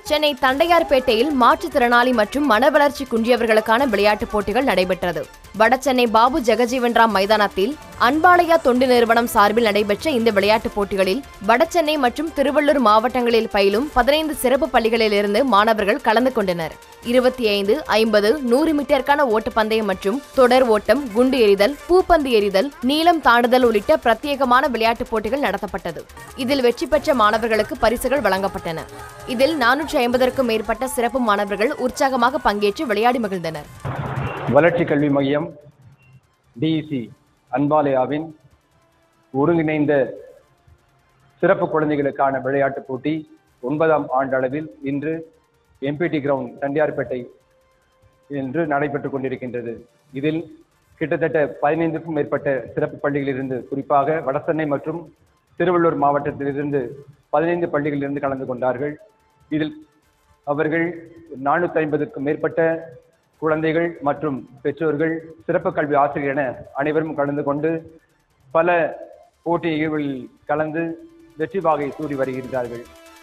சென்னை தண்டையார்பேட்டையில் மாற்றுத்திறனாளி மற்றும் மனவளர்ச்சி குன்றியவர்களுக்கான விளையாட்டுப் போட்டிகள் நடைபெற்றது வடசென்னை பாபு ஜெகஜீவன் ராம் மைதானத்தில் அன்பாலயா தொண்டு நிறுவனம் சார்பில் நடைபெற்ற இந்த விளையாட்டுப் போட்டிகளில் வடசென்னை மற்றும் திருவள்ளூர் மாவட்டங்களில் பயிலும் பதினைந்து சிறப்பு பள்ளிகளிலிருந்து மாணவர்கள் கலந்து கொண்டனர் இருபத்தி ஐந்து ஐம்பது நூறு மீட்டருக்கான ஓட்டப்பந்தயம் மற்றும் தொடர் ஓட்டம் குண்டு எறிதல் பூப்பந்து எறிதல் நீளம் தாண்டுதல் உள்ளிட்ட பிரத்யேகமான விளையாட்டுப் போட்டிகள் நடத்தப்பட்டது இதில் வெற்றி பெற்ற மாணவர்களுக்கு பரிசுகள் வழங்கப்பட்டன இதில் நானூற்றி ஐம்பதற்கும் மேற்பட்ட சிறப்பு மாணவர்கள் உற்சாகமாக பங்கேற்று விளையாடி மகிழ்ந்தனர் வளர்ச்சி கல்வி மையம் டிஇசி அன்பாலயாவின் ஒருங்கிணைந்த சிறப்பு குழந்தைகளுக்கான விளையாட்டுப் போட்டி ஒன்பதாம் ஆண்டளவில் இன்று எம்பிடி கிரவுண்ட் தண்டியார்பேட்டை என்று நடைபெற்றுக் கொண்டிருக்கின்றது இதில் கிட்டத்தட்ட பதினைந்துக்கும் மேற்பட்ட சிறப்பு பள்ளிகளிலிருந்து குறிப்பாக வடசென்னை மற்றும் திருவள்ளூர் மாவட்டத்திலிருந்து பதினைந்து பள்ளிகளிலிருந்து கலந்து கொண்டார்கள் இதில் அவர்கள் நானூற்றி ஐம்பதுக்கும் மேற்பட்ட குழந்தைகள் மற்றும் பெற்றோர்கள் சிறப்பு கல்வி ஆசிரியர் என அனைவரும் கலந்து கொண்டு பல போட்டி நிகழ்வுகளில் கலந்து வெற்றி வாகை சூடி வருகிறார்கள்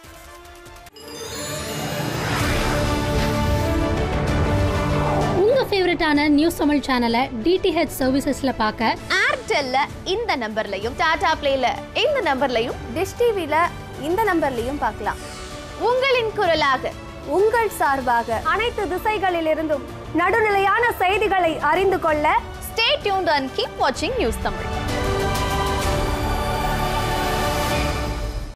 உங்க ஃபேவரட்டான நியூஸ் தமிழ் சேனலை டிடிஹெச் சர்வீசஸ்ல பார்க்க ஏர்டெல்ல இந்த நம்பர்லையும் டாடா பிளேல இந்த நம்பர்லையும் டிஷ் டிவில இந்த நம்பர்லையும் பார்க்கலாம் உங்களின் குரலாக உங்கள் சார்பாக அனைத்து திசைகளிலிருந்தும் நடுநிலையான செய்திகளை அறிந்து கொள்ள ஸ்டே டியூன்ட் அண்ட் கீப் வாட்சிங் நியூஸ் தமிழ்